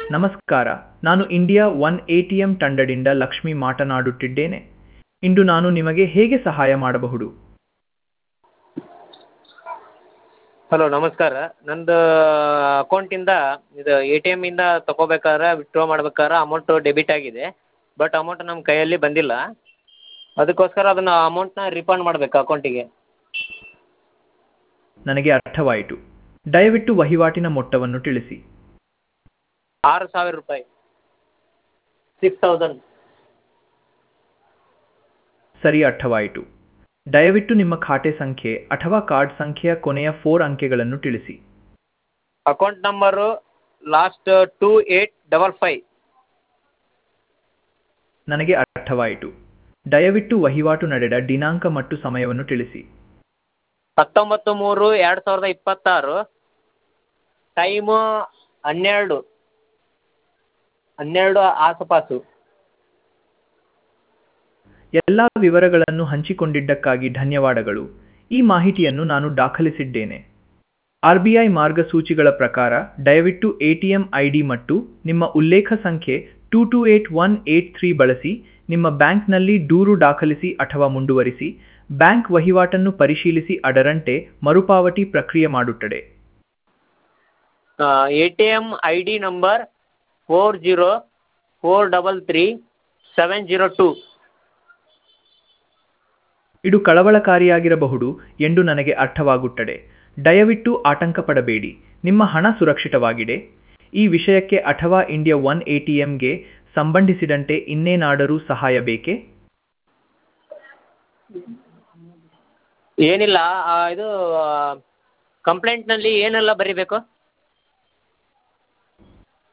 ನಮಸ್ಕಾರ ನಾನು India one A T M ತಂಡದಿಂದ ಲಕ್ಷ್ಮಿ ಮಾತನಾಡುತ್ತಿದ್ದೇನೆ ಇಂದು ನಾನು ನಿಮಗೆ ಹೇಗೆ ಸಹಾಯ ಮಾಡಬಹುದು ಹಲೋ ನಮಸ್ಕಾರ ನಂದು ಅಕೌಂಟಿಂದ ಇದು ಎ ಟಿ ಎಮ್ಮಿಂದ ತಗೋಬೇಕಾದ್ರೆ ವಿತ್ಡ್ರಾ ಮಾಡ್ಬೇಕಾದ್ರೆ ಅಮೌಂಟು ಡೆಬಿಟ್ ಆಗಿದೆ ಬಟ್ ಅಮೌಂಟ್ ನಮ್ಮ ಕೈಯಲ್ಲಿ ಬಂದಿಲ್ಲ ಅದಕ್ಕೋಸ್ಕರ ಅದನ್ನು ಅಮೌಂಟನ್ನ ರೀಫಂಡ್ ಮಾಡ್ಬೇಕು ಅಕೌಂಟಿಗೆ ನನಗೆ ಅರ್ಥವಾಯಿತು ದಯವಿಟ್ಟು ವಹಿವಾಟಿನ ಮೊತ್ತವನ್ನು ತಿಳಿಸಿ ಆರು ಸಾವಿರ ರೂಪಾಯಿ ಸಿಕ್ಸ್ ತೌಸಂಡ್ ಸರಿ ಅರ್ಥವಾಯಿತು ದಯವಿಟ್ಟು ನಿಮ್ಮ ಖಾತೆ ಸಂಖ್ಯೆ ಅಥವಾ ಕಾರ್ಡ್ ಸಂಖ್ಯೆಯ ಕೊನೆಯ ಫೋರ್ ಅಂಕೆಗಳನ್ನು ತಿಳಿಸಿ account number last two eight double five ನನಗೆ ಅರ್ಥವಾಯಿತು ದಯವಿಟ್ಟು ವಹಿವಾಟು ನಡೆದ ದಿನಾಂಕ ಮತ್ತು ಸಮಯವನ್ನು ತಿಳಿಸಿ ಹತ್ತೊಂಬತ್ತು ಮೂರು ಎರಡು ಸಾವಿರದ ಇಪ್ಪತ್ತಾರು ಟೈಮು ಹನ್ನೆರಡು ಹನ್ನೆರಡು ಆಸುಪಾಸು ಎಲ್ಲ ವಿವರಗಳನ್ನು ಹಂಚಿಕೊಂಡಿದ್ದಕ್ಕಾಗಿ ಧನ್ಯವಾದಗಳು ಈ ಮಾಹಿತಿಯನ್ನು ನಾನು ದಾಖಲಿಸಿದ್ದೇನೆ ಆರ್ ಬಿ ಐ ಮಾರ್ಗಸೂಚಿಗಳ ಪ್ರಕಾರ ದಯವಿಟ್ಟು A T M I D ಮತ್ತು ನಿಮ್ಮ ಉಲ್ಲೇಖ ಸಂಖ್ಯೆ two two eight one eight three ಬಳಸಿ ನಿಮ್ಮ ಬ್ಯಾಂಕ್ನಲ್ಲಿ ದೂರು ದಾಖಲಿಸಿ ಅಥವಾ ಮುಂದುವರಿಸಿ ಬ್ಯಾಂಕ್ ವಹಿವಾಟನ್ನು ಪರಿಶೀಲಿಸಿ ಅದರಂತೆ ಮರುಪಾವತಿ ಪ್ರಕ್ರಿಯೆ ಮಾಡುತ್ತದೆ A T M I D number four zero four double three seven zero two ಇದು ಕಳವಳಕಾರಿಯಾಗಿರಬಹುದು ಎಂದು ನನಗೆ ಅರ್ಥವಾಗುತ್ತದೆ ದಯವಿಟ್ಟು ಆತಂಕ ಪಡಬೇಡಿ ನಿಮ್ಮ ಹಣ ಸುರಕ್ಷಿತವಾಗಿದೆ ಈ ವಿಷಯಕ್ಕೆ ಅಥವಾ ಇಂಡಿಯಾ ಒನ್ ಎ ಟಿ ಎಂಗೆ ಸಂಬಂಧಿಸಿದಂತೆ ಇನ್ನೇನಾದರೂ ಸಹಾಯ ಬೇಕೇ ಏನಿಲ್ಲ ಆ, ಇದು ಕಂಪ್ಲೇಂಟ್ನಲ್ಲಿ ಏನೆಲ್ಲ ಬರೀಬೇಕು